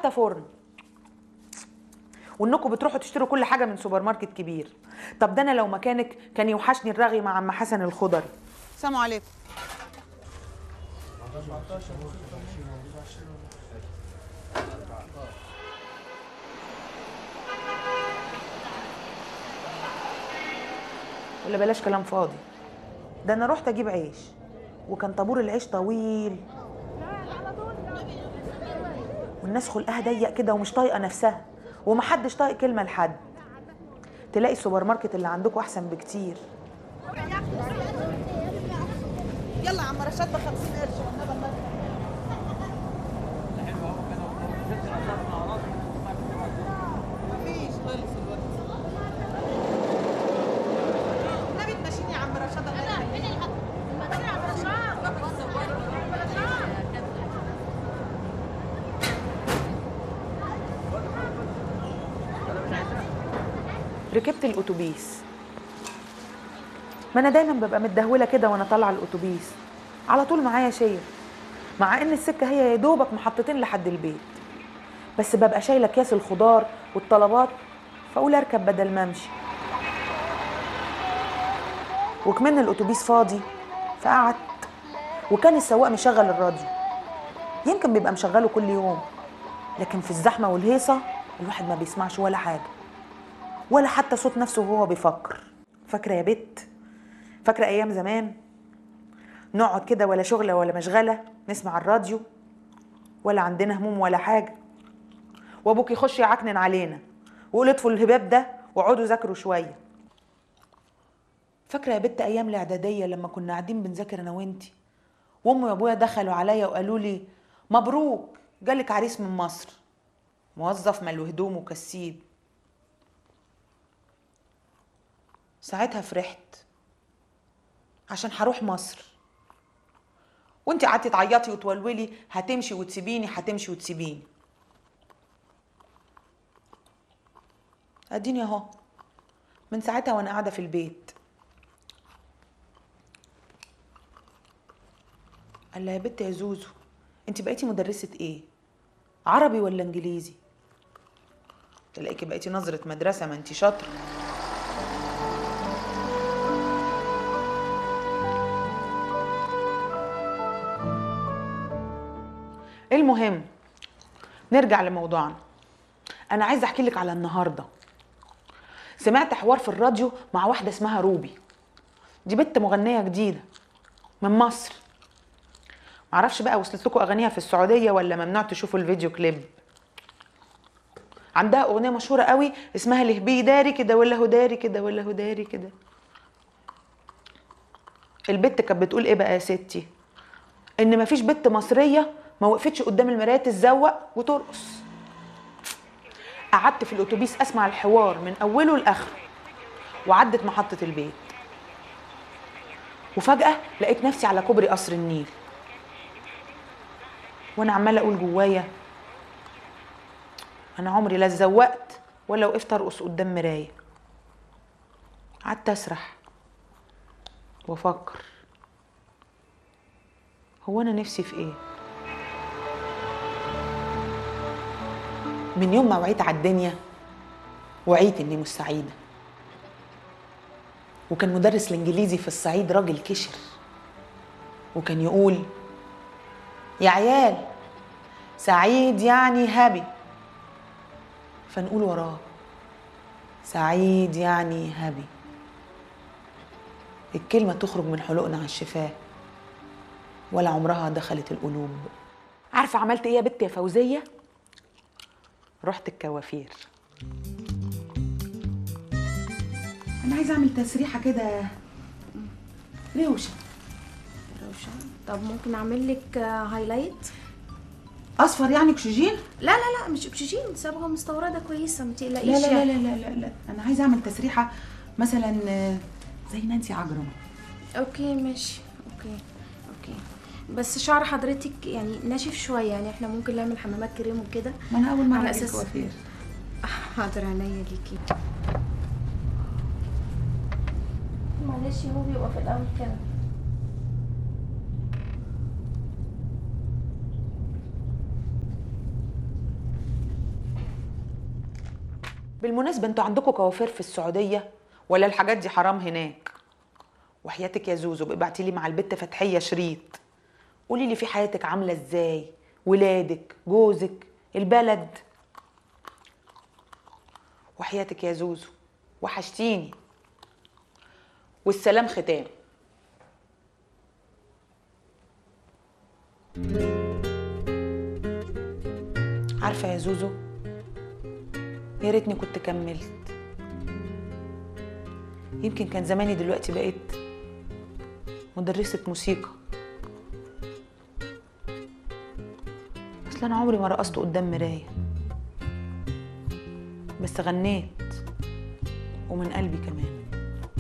حتى فرن وانكم بتروحوا تشتروا كل حاجه من سوبر ماركت كبير طب ده انا لو مكانك كان يوحشني الرغي مع عم حسن الخضري السلام عليكم ولا بلاش كلام فاضي ده انا رحت اجيب عيش وكان طابور العيش طويل والناس خلقها ضيق كده ومش طايقه نفسها ومحدش طايق كلمه لحد تلاقي السوبر ماركت اللي عندكم احسن بكتير يلا يا عم رشاد ب 50 قرش والنبي الله مفيش خالص الوقت النبي تمشيني يا عم رشاد الله يخليك. ركبت الاتوبيس ما انا دايما ببقى متدهوله كده وانا طالعه الاتوبيس على طول معايا شير مع ان السكه هي يا دوبك محطتين لحد البيت بس ببقى شايله اكياس الخضار والطلبات فاقول اركب بدل ما امشي وكمان الاتوبيس فاضي فقعدت وكان السواق مشغل الراديو يمكن بيبقى مشغله كل يوم لكن في الزحمه والهيصه الواحد ما بيسمعش ولا حاجه ولا حتى صوت نفسه وهو بيفكر فاكره يا بت فاكره ايام زمان نقعد كده ولا شغله ولا مشغله نسمع الراديو ولا عندنا هموم ولا حاجه وابوك يخش يعكنن علينا ويقول اطفوا الهباب ده واقعدوا ذاكروا شويه فاكره يا بت ايام الاعداديه لما كنا قاعدين بنذاكر انا وانتي وامي وابويا دخلوا عليا وقالوا لي مبروك جالك عريس من مصر موظف ماله هدوم وكسيب ساعتها فرحت عشان هروح مصر وانت قعدتي تعيطي وتولولي هتمشي وتسيبيني هتمشي وتسيبيني اديني اهو من ساعتها وانا قاعده في البيت قال لها يا بنت يا زوزو انت بقيتي مدرسه ايه عربي ولا انجليزي تلاقيكي بقيتي نظره مدرسه ما انت شاطره المهم نرجع لموضوعنا انا عايزه احكي لك على النهارده سمعت حوار في الراديو مع واحده اسمها روبي دي بنت مغنيه جديده من مصر معرفش بقى وصلت لكم اغانيها في السعوديه ولا ممنوع تشوفوا الفيديو كليب عندها اغنيه مشهوره قوي اسمها لهبي داري كده ولا هو داري كده ولا هو داري كده البت كانت بتقول ايه بقى يا ستي ان مفيش بنت مصريه ما وقفتش قدام المرايه تتزوق وترقص قعدت في الاتوبيس اسمع الحوار من اوله لاخره وعدت محطه البيت وفجاه لقيت نفسي على كوبري قصر النيل وانا عماله اقول جوايا انا عمري لا اتزوقت ولا وقفت ارقص قدام مرايه قعدت اسرح وافكر هو انا نفسي في ايه من يوم ما وعيت على الدنيا وعيت اني مش سعيده وكان مدرس الانجليزي في الصعيد راجل كشر وكان يقول يا عيال سعيد يعني هابي فنقول وراه سعيد يعني هابي الكلمة تخرج من حلقنا على الشفاه ولا عمرها دخلت القلوب عارفة عملت ايه يا بنت يا فوزية؟ رحت الكوافير أنا عايزة أعمل تسريحة كده روشة روشة طب ممكن اعمل لك آه، هايلايت أصفر يعني أكسجين؟ لا لا لا مش اكسجين صبغه مستورده كويسه ما لا تقلقيش لا لا يعني. لا لا لا, لا. أنا عايزة أعمل تسريحة مثلا آه، زي نانسي عجرم اوكي ماشي اوكي اوكي بس شعر حضرتك يعني ناشف شويه يعني احنا ممكن نعمل حمامات كريم وكده ما أنا أول مرة على أجي أساس- الكوافير حاضر عينيا ليكي معلش هو بيبقى في الاول كده بالمناسبة انتوا عندكم كوافير في السعودية ولا الحاجات دي حرام هناك وحياتك يا زوزو ابعتي لي مع البت فتحية شريط قولي لي في حياتك عاملة ازاي ولادك جوزك البلد وحياتك يا زوزو وحشتيني والسلام ختام عارفة يا زوزو يا ريتني كنت كملت يمكن كان زماني دلوقتي بقيت مدرسة موسيقى اصل انا عمري ما رقصت قدام مراية بس غنيت ومن قلبي كمان